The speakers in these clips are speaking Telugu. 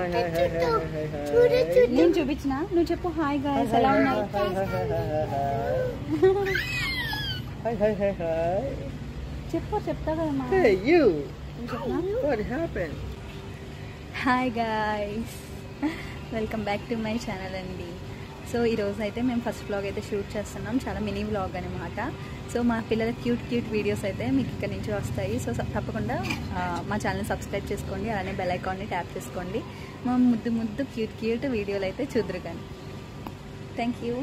hi hi hi hi hi hi నేను చూపించిన నువ్వు చెప్పు హాయ్ గాయస్ ఎలా ఉన్నారు హాయ్ హాయ్ హాయ్ హాయ్ చెప్పు చెప్తా కదమ్మా Hey you నువ్వు చెప్పనా what happened hi guys welcome back to my channel అండి సో ఈరోజు అయితే మేము ఫస్ట్ వ్లాగ్ అయితే షూట్ చేస్తున్నాం చాలా మినీ వ్లాగ్ అనమాట సో మా పిల్లల క్యూట్ క్యూట్ వీడియోస్ అయితే మీకు ఇక్కడ నుంచి వస్తాయి సో స- తప్పకుండా ఆ, మా ఛానల్ సబ్స్క్రైబ్ చేసుకోండి అలానే బెల్ ఐకాన్ని ట్యాప్ చేసుకోండి మా ముద్దు ముద్దు క్యూట్ క్యూట్ వీడియోలు అయితే చూద్దరు కానీ థ్యాంక్ యూ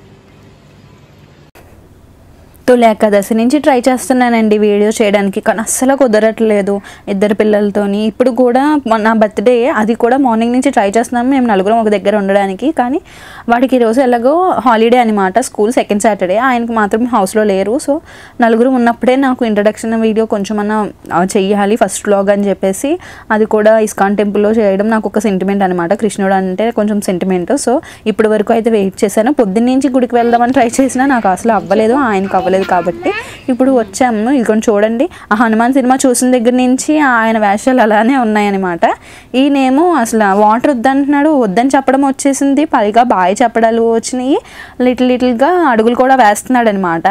తొలి ఏకాదశి నుంచి ట్రై చేస్తున్నానండి వీడియో చేయడానికి కానీ అస్సలు కుదరట్లేదు ఇద్దరు పిల్లలతోని ఇప్పుడు కూడా మొన్న నా బర్త్డే అది కూడా మార్నింగ్ నుంచి ట్రై చేస్తున్నాము మేము నలుగురం ఒక దగ్గర ఉండడానికి కానీ వాడికి ఈరోజు ఎలాగో హాలిడే అనమాట స్కూల్ సెకండ్ సాటర్డే ఆయనకి మాత్రం హౌస్లో లేరు సో నలుగురు ఉన్నప్పుడే నాకు ఇంట్రడక్షన్ వీడియో కొంచెమన్నా ఆ, చెయ్యాలి ఫస్ట్ వ్లాగ్ అని చెప్పేసి అది కూడా ఇస్కాన్ టెంపుల్లో చేయడం నాకు ఒక సెంటిమెంట్ అనమాట కృష్ణుడు అంటే కొంచెం సెంటిమెంట్ సో ఇప్పటి వరకు అయితే వెయిట్ చేశాను పొద్దున్న నుంచి గుడికి వెళ్దామని ట్రై చేసినా నాకు అసలు అవ్వలేదు ఆయనకు అవ్వలేదు కాబట్టి ఇప్పుడు వచ్చాము ఇదిగోండి చూడండి ఆ హనుమాన్ సినిమా చూసిన దగ్గర నుంచి ఆయన వేషాలు అలానే ఉన్నాయన్నమాట ఈయనేమో అసలు వాటర్ వద్దంటున్నాడు వద్దని చెప్పడం వచ్చేసింది పైగా బాయ్ చెప్పడాలు వచ్చినాయి లిటిల్ లిటిల్గా అడుగులు కూడా వేస్తున్నాడు అనమాట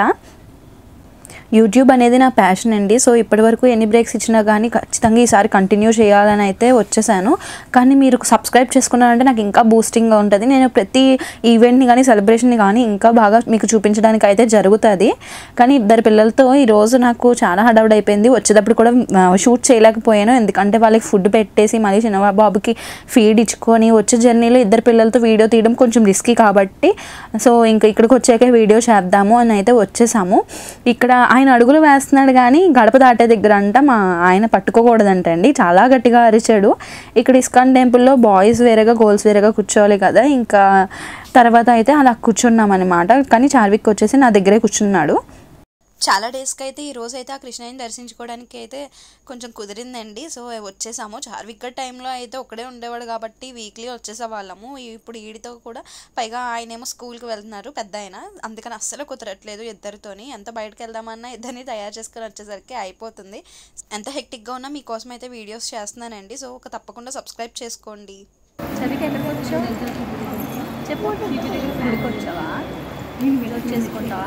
యూట్యూబ్ అనేది నా ప్యాషన్ అండి సో ఇప్పటివరకు ఎన్ని బ్రేక్స్ ఇచ్చినా కానీ ఖచ్చితంగా ఈసారి కంటిన్యూ చేయాలని అయితే వచ్చేసాను కానీ మీరు సబ్స్క్రైబ్ చేసుకున్నారంటే నాకు ఇంకా బూస్టింగ్గా ఉంటుంది నేను ప్రతి ఈవెంట్ని కానీ సెలబ్రేషన్ని కానీ ఇంకా బాగా మీకు చూపించడానికి అయితే జరుగుతుంది కానీ ఇద్దరు పిల్లలతో ఈరోజు నాకు చాలా హడావుడ్ అయిపోయింది వచ్చేటప్పుడు కూడా షూట్ చేయలేకపోయాను ఎందుకంటే వాళ్ళకి ఫుడ్ పెట్టేసి మళ్ళీ చిన్న బాబుకి ఫీడ్ ఇచ్చుకొని వచ్చే జర్నీలో ఇద్దరు పిల్లలతో వీడియో తీయడం కొంచెం రిస్కీ కాబట్టి సో ఇంకా ఇక్కడికి వచ్చాక వీడియో చేద్దాము అని అయితే వచ్చేసాము ఇక్కడ ఆయన అడుగులు వేస్తున్నాడు కానీ గడప దాటే దగ్గర అంట మా ఆయన పట్టుకోకూడదంట అండి చాలా గట్టిగా అరిచాడు ఇక్కడ ఇస్కాన్ టెంపుల్లో బాయ్స్ వేరేగా గర్ల్స్ వేరేగా కూర్చోవాలి కదా ఇంకా తర్వాత అయితే అలా కూర్చున్నాం అనమాట కానీ చార్విక్ వచ్చేసి నా దగ్గరే కూర్చున్నాడు చాలా డేస్కి అయితే ఈ రోజు అయితే ఆ కృష్ణయ్యని దర్శించుకోవడానికి అయితే కొంచెం కుదిరిందండి సో వచ్చేసాము చార్విక్ టైంలో అయితే ఒక్కడే ఉండేవాడు కాబట్టి వీక్లీ వచ్చేసే వాళ్ళము ఇప్పుడు ఈడితో కూడా పైగా ఆయనేమో స్కూల్కి వెళ్తున్నారు పెద్ద ఆయన అందుకని అస్సలు కుదరట్లేదు ఇద్దరితోని ఎంత బయటకు వెళ్దామన్నా ఇద్దరిని తయారు చేసుకొని వచ్చేసరికి అయిపోతుంది ఎంత హెక్టిక్గా ఉన్నా మీకోసం అయితే వీడియోస్ చేస్తున్నానండి సో ఒక తప్పకుండా సబ్స్క్రైబ్ చేసుకోండి చదివికి ఎక్కడికి వచ్చావు చెప్పు గుడికి వచ్చావా చేసుకుంటావా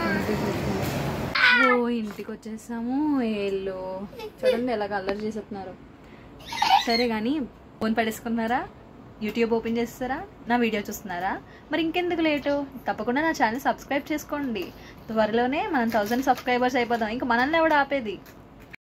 ఓ ఇంటికి వచ్చేసాము ఏళ్ళు చూడండి ఎలాగ అల్లరి చేసేస్తున్నారు సరే కానీ ఫోన్ పడేసుకున్నారా యూట్యూబ్ ఓపెన్ చేస్తారా నా వీడియో చూస్తున్నారా మరి ఇంకెందుకు లేటు తప్పకుండా నా ఛానల్ సబ్స్క్రైబ్ చేసుకోండి త్వరలోనే మనం థౌజండ్ సబ్స్క్రైబర్స్ అయిపోదాం ఇంకా మనల్ని ఎవడు ఆపేది